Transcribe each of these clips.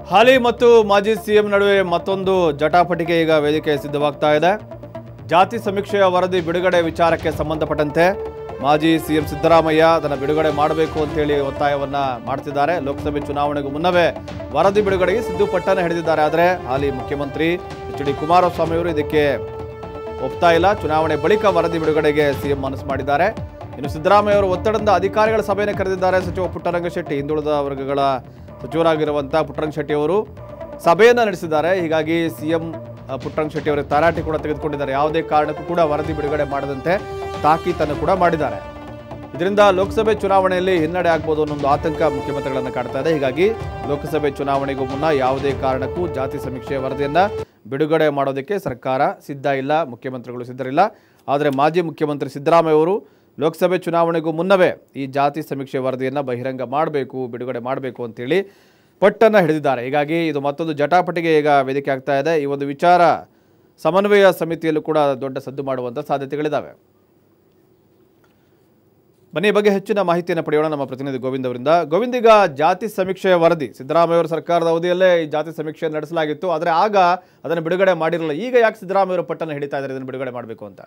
ಹಾಲಿ ಮತ್ತು ಮಾಜಿ ಸಿಎಂ ನಡುವೆ ಮತ್ತೊಂದು ಜಟಾಪಟಿಗೆ ಈಗ ವೇದಿಕೆ ಸಿದ್ಧವಾಗ್ತಾ ಇದೆ ಜಾತಿ ಸಮೀಕ್ಷೆಯ ವರದಿ ಬಿಡುಗಡೆ ವಿಚಾರಕ್ಕೆ ಸಂಬಂಧಪಟ್ಟಂತೆ ಮಾಜಿ ಸಿಎಂ ಸಿದ್ದರಾಮಯ್ಯ ಅದನ್ನು ಬಿಡುಗಡೆ ಮಾಡಬೇಕು ಅಂತೇಳಿ ಒತ್ತಾಯವನ್ನ ಮಾಡ್ತಿದ್ದಾರೆ ಲೋಕಸಭೆ ಚುನಾವಣೆಗೂ ಮುನ್ನವೇ ವರದಿ ಬಿಡುಗಡೆಗೆ ಸಿದ್ದು ಪಟ್ಟಣ ಹಿಡಿದಿದ್ದಾರೆ ಆದರೆ ಹಾಲಿ ಮುಖ್ಯಮಂತ್ರಿ ಎಚ್ ಡಿ ಕುಮಾರಸ್ವಾಮಿ ಅವರು ಇದಕ್ಕೆ ಒಪ್ತಾ ಇಲ್ಲ ಚುನಾವಣೆ ಬಳಿಕ ವರದಿ ಬಿಡುಗಡೆಗೆ ಸಿಎಂ ಮನಸ್ಸು ಮಾಡಿದ್ದಾರೆ ಇನ್ನು ಸಿದ್ದರಾಮಯ್ಯ ಅವರು ಒತ್ತಡದಿಂದ ಅಧಿಕಾರಿಗಳ ಸಭೆಯನ್ನು ಕರೆದಿದ್ದಾರೆ ಸಚಿವ ಪುಟ್ಟರಂಗ ಶೆಟ್ಟಿ ಹಿಂದುಳಿದ ವರ್ಗಗಳ ಸಚಿವರಾಗಿರುವಂಥ ಪುಟ್ಟರಂಗ ಶೆಟ್ಟಿ ಅವರು ಸಭೆಯನ್ನು ನಡೆಸಿದ್ದಾರೆ ಹೀಗಾಗಿ ಸಿಎಂ ಪುಟ್ಟರಂಗ ಶೆಟ್ಟಿ ಅವರಿಗೆ ತರಾಟೆ ಕೂಡ ತೆಗೆದುಕೊಂಡಿದ್ದಾರೆ ಯಾವುದೇ ಕಾರಣಕ್ಕೂ ಕೂಡ ವರದಿ ಬಿಡುಗಡೆ ಮಾಡದಂತೆ ತಾಕೀತನ್ನು ಕೂಡ ಮಾಡಿದ್ದಾರೆ ಇದರಿಂದ ಲೋಕಸಭೆ ಚುನಾವಣೆಯಲ್ಲಿ ಹಿನ್ನಡೆ ಆಗ್ಬೋದು ಅನ್ನೋ ಒಂದು ಆತಂಕ ಮುಖ್ಯಮಂತ್ರಿಗಳನ್ನು ಕಾಡ್ತಾ ಇದೆ ಹೀಗಾಗಿ ಲೋಕಸಭೆ ಚುನಾವಣೆಗೂ ಮುನ್ನ ಯಾವುದೇ ಕಾರಣಕ್ಕೂ ಜಾತಿ ಸಮೀಕ್ಷೆಯ ವರದಿಯನ್ನ ಬಿಡುಗಡೆ ಮಾಡೋದಕ್ಕೆ ಸರ್ಕಾರ ಸಿದ್ಧ ಇಲ್ಲ ಮುಖ್ಯಮಂತ್ರಿಗಳು ಸಿದ್ಧರಿಲ್ಲ ಆದರೆ ಮಾಜಿ ಮುಖ್ಯಮಂತ್ರಿ ಸಿದ್ದರಾಮಯ್ಯ ಅವರು ಲೋಕಸಭೆ ಚುನಾವಣೆಗೂ ಮುನ್ನವೇ ಈ ಜಾತಿ ಸಮೀಕ್ಷೆ ವರದಿಯನ್ನು ಬಹಿರಂಗ ಮಾಡಬೇಕು ಬಿಡುಗಡೆ ಮಾಡಬೇಕು ಅಂತೇಳಿ ಪಟ್ಟನ್ನು ಹಿಡಿದಿದ್ದಾರೆ ಹೀಗಾಗಿ ಇದು ಮತ್ತೊಂದು ಜಟಾಪಟಿಗೆ ಈಗ ವೇದಿಕೆ ಆಗ್ತಾ ಇದೆ ಈ ಒಂದು ವಿಚಾರ ಸಮನ್ವಯ ಸಮಿತಿಯಲ್ಲೂ ಕೂಡ ದೊಡ್ಡ ಸದ್ದು ಮಾಡುವಂಥ ಸಾಧ್ಯತೆಗಳಿದ್ದಾವೆ ಬನ್ನಿ ಈ ಬಗ್ಗೆ ಹೆಚ್ಚಿನ ಮಾಹಿತಿಯನ್ನು ಪಡೆಯೋಣ ನಮ್ಮ ಪ್ರತಿನಿಧಿ ಗೋವಿಂದ್ ಅವರಿಂದ ಗೋವಿಂದ್ ಈಗ ಜಾತಿ ಸಮೀಕ್ಷೆಯ ವರದಿ ಸಿದ್ದರಾಮಯ್ಯ ಅವರ ಸರ್ಕಾರದ ಅವಧಿಯಲ್ಲೇ ಈ ಜಾತಿ ಸಮೀಕ್ಷೆ ನಡೆಸಲಾಗಿತ್ತು ಆದರೆ ಆಗ ಅದನ್ನು ಬಿಡುಗಡೆ ಮಾಡಿರಲಿಲ್ಲ ಈಗ ಯಾಕೆ ಸಿದ್ದರಾಮಯ್ಯ ಅವರು ಪಟ್ಟನ್ನು ಹಿಡಿತಾ ಇದ್ದಾರೆ ಇದನ್ನು ಬಿಡುಗಡೆ ಮಾಡಬೇಕು ಅಂತ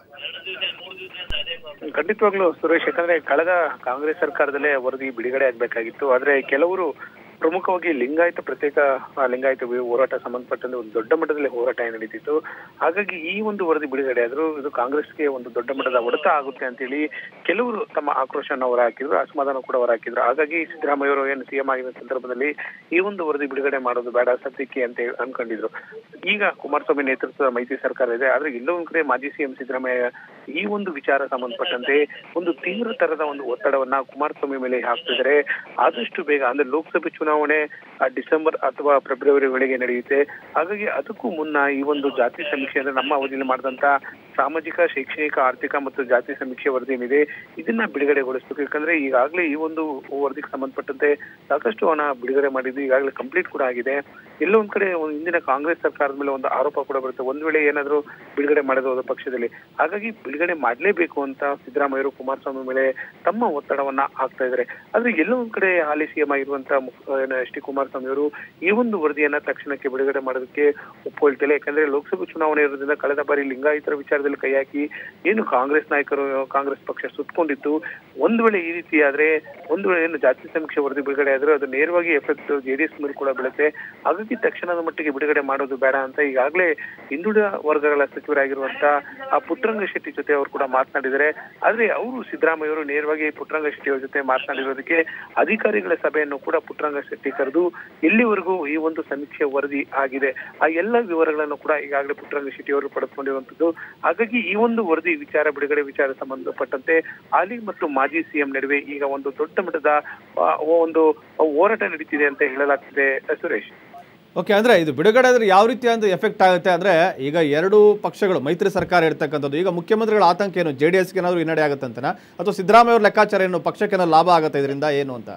ಖಂಡಿತವಾಗ್ಲೂ ಸುರೇಶ್ ಯಾಕಂದ್ರೆ ಕಳೆದ ಕಾಂಗ್ರೆಸ್ ಸರ್ಕಾರದಲ್ಲೇ ವರದಿ ಬಿಡುಗಡೆ ಆಗ್ಬೇಕಾಗಿತ್ತು ಆದ್ರೆ ಕೆಲವರು ಪ್ರಮುಖವಾಗಿ ಲಿಂಗಾಯತ ಪ್ರತ್ಯೇಕ ಆ, ಲಿಂಗಾಯತ ವಿ- ಹೋರಾಟ ಸಂಬಂಧಪಟ್ಟಂತೆ ಒಂದು ದೊಡ್ಡ ಮಟ್ಟದಲ್ಲಿ ಹೋರಾಟ ಏನ್ ನಡೀತಿತ್ತು ಹಾಗಾಗಿ ಈ ಒಂದು ವರದಿ ಬಿಡುಗಡೆ ಆದ್ರೂ ಇದು ಕಾಂಗ್ರೆಸ್ಗೆ ಒಂದು ದೊಡ್ಡ ಮಟ್ಟದ ಹೊಡೆತ ಆಗುತ್ತೆ ಅಂತೇಳಿ ಕೆಲವರು ತಮ್ಮ ಆಕ್ರೋಶವನ್ನು ಹೊರ ಹಾಕಿದ್ರು ಅಸಮಾಧಾನ ಕೂಡ ಹೊರ ಹಾಕಿದ್ರು ಹಾಗಾಗಿ ಸಿದ್ದರಾಮಯ್ಯ ಅವರು ಏನು ಸಿಎಂ ಆಗಿರೋ ಸಂದರ್ಭದಲ್ಲಿ ಈ ಒಂದು ವರದಿ ಬಿಡುಗಡೆ ಮಾಡೋದು ಬೇಡ ಸದ್ಯಕ್ಕೆ ಅಂತ ಹೇಳಿ ಅನ್ಕೊಂಡಿದ್ರು ಈಗ ಕುಮಾರಸ್ವಾಮಿ ನೇತೃತ್ವದ ಮೈತ್ರಿ ಸರ್ಕಾರ ಇದೆ ಆದ್ರೆ ಎಲ್ಲೋ ಒಂದ್ ಕಡೆ ಮಾಜಿ ಸಿಎಂ ಸಿದ್ದರಾಮಯ್ಯ ಈ ಒಂದು ವಿಚಾರ ಸಂಬಂಧಪಟ್ಟಂತೆ ಒಂದು ತೀವ್ರ ತರದ ಒಂದು ಒತ್ತಡವನ್ನ ಕುಮಾರಸ್ವಾಮಿ ಮೇಲೆ ಹಾಕ್ತಿದ್ದಾರೆ ಆದಷ್ಟು ಬೇಗ ಅಂದ್ರೆ ಲೋಕಸಭೆ ಚುನಾವಣೆ ಆ, ಡಿಸೆಂಬರ್ ಅಥವಾ ಫೆಬ್ರವರಿ ವೇಳೆಗೆ ನಡೆಯುತ್ತೆ ಹಾಗಾಗಿ ಅದಕ್ಕೂ ಮುನ್ನ ಈ ಒಂದು ಜಾತಿ ಸಮೀಕ್ಷೆ ಅಂದ್ರೆ ನಮ್ಮ ಅವಧಿಯಲ್ಲಿ ಮಾಡಿದಂತ ಸಾಮಾಜಿಕ ಶೈಕ್ಷಣಿಕ ಆರ್ಥಿಕ ಮತ್ತು ಜಾತಿ ಸಮೀಕ್ಷೆ ವರದಿ ಏನಿದೆ ಇದನ್ನ ಬಿಡುಗಡೆಗೊಳಿಸಬೇಕು ಯಾಕಂದ್ರೆ ಈಗಾಗಲೇ ಈ ಒಂದು ವರದಿಗೆ ಸಂಬಂಧಪಟ್ಟಂತೆ ಸಾಕಷ್ಟು ಹಣ ಬಿಡುಗಡೆ ಮಾಡಿದ್ದು ಈಗಾಗಲೇ ಕಂಪ್ಲೀಟ್ ಕೂಡ ಆಗಿದೆ ಎಲ್ಲೋ ಒಂದ್ ಕಡೆ ಒಂದು ಹಿಂದಿನ ಕಾಂಗ್ರೆಸ್ ಸರ್ಕಾರದ ಮೇಲೆ ಒಂದು ಆರೋಪ ಕೂಡ ಬರುತ್ತೆ ಒಂದ್ ವೇಳೆ ಏನಾದ್ರು ಬಿಡುಗಡೆ ಮಾಡೋದು ಹೋದ ಪಕ್ಷದಲ್ಲಿ ಹಾಗಾಗಿ ಬಿಡುಗಡೆ ಮಾಡ್ಲೇಬೇಕು ಅಂತ ಸಿದ್ದರಾಮಯ್ಯರು ಕುಮಾರಸ್ವಾಮಿ ಮೇಲೆ ತಮ್ಮ ಒತ್ತಡವನ್ನ ಹಾಕ್ತಾ ಇದ್ದಾರೆ ಆದ್ರೆ ಎಲ್ಲೋ ಒಂದ್ ಕಡೆ ಹಾಲಿ ಸಿಎಂ ಆಗಿರುವಂತ ಎಸ್ ಟಿ ಕುಮಾರಸ್ವಾಮಿ ಅವರು ಈ ಒಂದು ವರದಿಯನ್ನ ತಕ್ಷಣಕ್ಕೆ ಬಿಡುಗಡೆ ಮಾಡೋದಕ್ಕೆ ಒಪ್ಕೊಳ್ತಿಲ್ಲ ಯಾಕಂದ್ರೆ ಲೋಕಸಭೆ ಚುನಾವಣೆ ಇರೋದ್ರಿಂದ ಕಳೆದ ಬಾರಿ ಲಿಂಗಾಯತರ ವಿಚಾರದಲ್ಲಿ ಕೈ ಹಾಕಿ ಏನು ಕಾಂಗ್ರೆಸ್ ನಾಯಕರು ಕಾಂಗ್ರೆಸ್ ಪಕ್ಷ ಸುತ್ಕೊಂಡಿತ್ತು ಒಂದ್ ವೇಳೆ ಈ ರೀತಿ ಆದ್ರೆ ಒಂದ್ ವೇಳೆ ಏನು ಜಾತಿ ಸಮೀಕ್ಷೆ ವರದಿ ಬಿಡುಗಡೆ ಆದ್ರೆ ಅದು ನೇರವಾಗಿ ಎಫೆಕ್ಟ್ ಜೆಡಿಎಸ್ ಮೇಲೆ ಕೂಡ ಬೀಳುತ್ತೆ ಹಾಗಾಗಿ ತಕ್ಷಣದ ಮಟ್ಟಿಗೆ ಬಿಡುಗಡೆ ಮಾಡೋದು ಬೇಡ ಅಂತ ಈಗಾಗಲೇ ಹಿಂದುಳಿದ ವರ್ಗಗಳ ಸಚಿವರಾಗಿರುವಂತ ಆ ಪುಟ್ಟರಂಗ ಶೆಟ್ಟಿ ಜೊತೆ ಅವರು ಕೂಡ ಮಾತನಾಡಿದ್ದಾರೆ ಆದ್ರೆ ಅವರು ಸಿದ್ದರಾಮಯ್ಯ ಅವರು ನೇರವಾಗಿ ಪುಟ್ಟರಂಗ ಶೆಟ್ಟಿ ಅವರ ಜೊತೆ ಮಾತನಾಡಿರೋದಕ್ಕೆ ಅಧಿಕಾರಿಗಳ ಸಭೆಯನ್ನು ಕೂಡ ಪುಟ್ಟರಂಗ ಶೆಟ್ಟಿ ಕರೆದು ಇಲ್ಲಿವರೆಗೂ ಈ ಒಂದು ಸಮೀಕ್ಷೆ ವರದಿ ಆಗಿದೆ ಆ ಎಲ್ಲ ವಿವರಗಳನ್ನು ಕೂಡ ಈಗಾಗಲೇ ಪುಟ್ಟರಂಗ ಶೆಟ್ಟಿ ಅವರು ಪಡೆದುಕೊಂಡಿರುವಂತದ್ದು ಹಾಗಾಗಿ ಈ ಒಂದು ವರದಿ ವಿಚಾರ ಬಿಡುಗಡೆ ವಿಚಾರ ಸಂಬಂಧಪಟ್ಟಂತೆ ಹಾಲಿ ಮತ್ತು ಮಾಜಿ ಸಿಎಂ ನಡುವೆ ಈಗ ಒಂದು ದೊಡ್ಡ ಮಟ್ಟದ ಆ, ಒಂದು ಹೋರಾಟ ನಡೀತಿದೆ ಅಂತ ಹೇಳಲಾಗ್ತಿದೆ ಸುರೇಶ್ ಓಕೆ ಅಂದರೆ ಇದು ಬಿಡುಗಡೆ ಆದರೆ ಯಾವ ರೀತಿ ಒಂದು ಎಫೆಕ್ಟ್ ಆಗುತ್ತೆ ಅಂದರೆ ಈಗ ಎರಡು ಪಕ್ಷಗಳು ಮೈತ್ರಿ ಸರ್ಕಾರ ಇರ್ತಕ್ಕಂಥದ್ದು ಈಗ ಮುಖ್ಯಮಂತ್ರಿಗಳ ಆತಂಕ ಏನು ಜೆ ಡಿ ಎಸ್ಗೆ ಏನಾದರೂ ಹಿನ್ನಡೆ ಆಗುತ್ತೆ ಅಂತನಾ ಅಥವಾ ಸಿದ್ದರಾಮಯ್ಯ ಅವ್ರ ಲೆಕ್ಕಾಚಾರ ಏನು ಪಕ್ಷಕ್ಕೆ ಏನಾದ್ರು ಲಾಭ ಆಗುತ್ತೆ ಇದರಿಂದ ಏನು ಅಂತ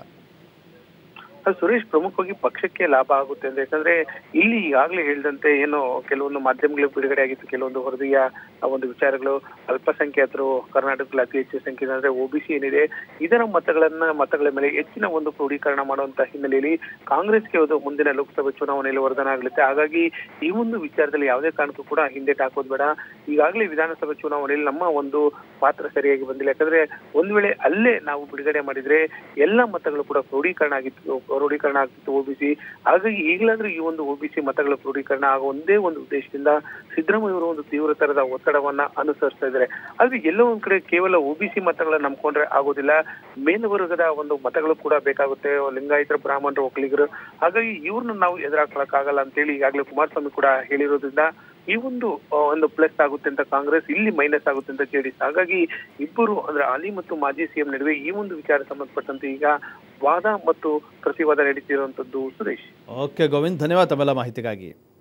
ಅದು ಸುರೇಶ್ ಪ್ರಮುಖವಾಗಿ ಪಕ್ಷಕ್ಕೆ ಲಾಭ ಆಗುತ್ತೆ ಅಂತ ಯಾಕಂದ್ರೆ ಇಲ್ಲಿ ಈಗಾಗಲೇ ಹೇಳಿದಂತೆ ಏನು ಕೆಲವೊಂದು ಮಾಧ್ಯಮಗಳು ಬಿಡುಗಡೆ ಆಗಿತ್ತು ಕೆಲವೊಂದು ವರದಿಯ ಆ ಒಂದು ವಿಚಾರಗಳು ಅಲ್ಪಸಂಖ್ಯಾತರು ಕರ್ನಾಟಕದಲ್ಲಿ ಅತಿ ಹೆಚ್ಚು ಸಂಖ್ಯೆ ಅಂದ್ರೆ ಒಬಿಸಿ ಏನಿದೆ ಇದರ ಮತಗಳನ್ನ ಮತಗಳ ಮೇಲೆ ಹೆಚ್ಚಿನ ಒಂದು ಕ್ರೋಢೀಕರಣ ಮಾಡುವಂತ ಹಿನ್ನೆಲೆಯಲ್ಲಿ ಕಾಂಗ್ರೆಸ್ಗೆ ಅದು ಮುಂದಿನ ಲೋಕಸಭೆ ಚುನಾವಣೆಯಲ್ಲಿ ವರದಾನ ಆಗಲಿದೆ ಹಾಗಾಗಿ ಈ ಒಂದು ವಿಚಾರದಲ್ಲಿ ಯಾವುದೇ ಕಾರಣಕ್ಕೂ ಕೂಡ ಹಿಂದೆ ಹಾಕೋದು ಬೇಡ ಈಗಾಗಲೇ ವಿಧಾನಸಭೆ ಚುನಾವಣೆಯಲ್ಲಿ ನಮ್ಮ ಒಂದು ಪಾತ್ರ ಸರಿಯಾಗಿ ಬಂದಿಲ್ಲ ಯಾಕಂದ್ರೆ ಒಂದ್ ವೇಳೆ ಅಲ್ಲೇ ನಾವು ಬಿಡುಗಡೆ ಮಾಡಿದ್ರೆ ಎಲ್ಲ ಮತಗಳು ಕೂಡ ಕ್ರೋಢೀಕರಣ ಆಗಿತ್ತು ಕ್ರೋಢೀಕರಣ ಆಗ್ತಿತ್ತು ಒಬಿಸಿ ಹಾಗಾಗಿ ಈಗಲಾದ್ರೂ ಈ ಒಂದು ಒಬಿಸಿ ಮತಗಳ ಕ್ರೋಢೀಕರಣ ಆಗೋ ಒಂದೇ ಒಂದು ಉದ್ದೇಶದಿಂದ ಸಿದ್ದರಾಮಯ್ಯ ಅವರು ಒಂದು ತೀವ್ರ ತರದ ಒತ್ತಡವನ್ನ ಅನುಸರಿಸ್ತಾ ಇದ್ದಾರೆ ಆದ್ರೆ ಎಲ್ಲೋ ಒಂದ್ ಕಡೆ ಕೇವಲ ಒಬಿಸಿ ಮತಗಳನ್ನ ನಂಬ್ಕೊಂಡ್ರೆ ಆಗೋದಿಲ್ಲ ಮೇಲ್ವರ್ಗದ ಒಂದು ಮತಗಳು ಕೂಡ ಬೇಕಾಗುತ್ತೆ ಲಿಂಗಾಯತರು ಬ್ರಾಹ್ಮಣರು ಒಕ್ಕಲಿಗರು ಹಾಗಾಗಿ ಇವ್ರನ್ನ ನಾವು ಎದುರಾಕೊಳ್ಳಕ್ಕಾಗಲ್ಲ ಅಂತೇಳಿ ಈಗಾಗಲೇ ಕುಮಾರಸ್ವಾಮಿ ಕೂಡ ಹೇಳಿರೋದ್ರಿಂದ ಈ ಒಂದು ಆ, ಒಂದು ಪ್ಲಸ್ ಆಗುತ್ತೆ ಅಂತ ಕಾಂಗ್ರೆಸ್ ಇಲ್ಲಿ ಮೈನಸ್ ಆಗುತ್ತೆ ಅಂತ ಜೆಡಿಎಸ್ ಹಾಗಾಗಿ ಇಬ್ಬರು ಅಂದ್ರೆ ಹಾಲಿ ಮತ್ತು ಮಾಜಿ ಸಿಎಂ ನಡುವೆ ಈ ಒಂದು ವಿಚಾರ ಸಂಬಂಧಪಟ್ಟಂತೆ ಈಗ ವಾದ ಮತ್ತು ಪ್ರತಿವಾದ ನಡೀತಿರುವಂತದ್ದು ಸುರೇಶ್ ಓಕೆ ಗೋವಿಂದ್ ಧನ್ಯವಾದ ತಮ್ಮೆಲ್ಲ ಮಾಹಿತಿಗಾಗಿ